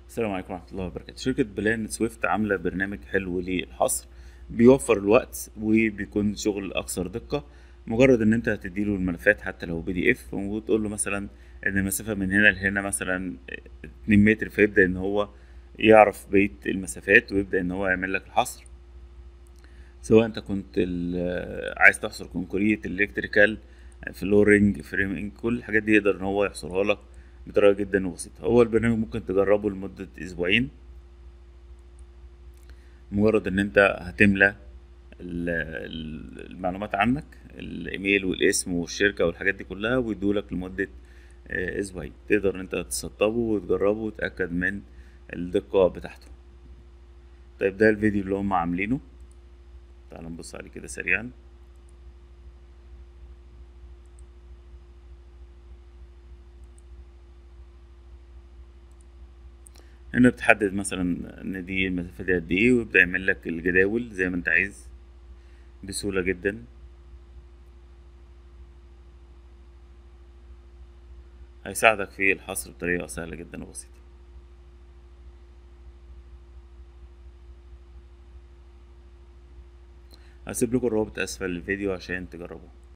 السلام عليكم ورحمة الله وبركاته شركة بلان سويفت عاملة برنامج حلو للحصر بيوفر الوقت وبيكون شغل أكثر دقة مجرد إن أنت هتديله الملفات حتى لو بي دي إف وتقول له مثلا إن المسافة من هنا لهنا مثلا اتنين متر فيبدأ إن هو يعرف بقية المسافات ويبدأ إن هو يعمل لك الحصر سواء أنت كنت ال- عايز تحصر كونكريت الكتريكال فلورنج فريمنج كل الحاجات دي يقدر إن هو يحصرها لك بطريقة جدا وبسيطة هو البرنامج ممكن تجربه لمدة أسبوعين مجرد إن أنت هتملى ال- ال- المعلومات عنك الإيميل والاسم والشركة والحاجات دي كلها ويدولك لمدة آه، أسبوعين تقدر إن أنت تسطبه وتجربه وتأكد من الدقة بتاعته طيب ده الفيديو اللي هم عاملينه تعال نبص عليه كده سريعا هنا بتحدد مثلا ان دي المسافة دي قد ايه ويبدأ يعمل لك الجداول زي ما انت عايز بسهولة جدا هيساعدك في الحصر بطريقة سهلة جدا وبسيطة هسيب لكم الرابط اسفل الفيديو عشان تجربوه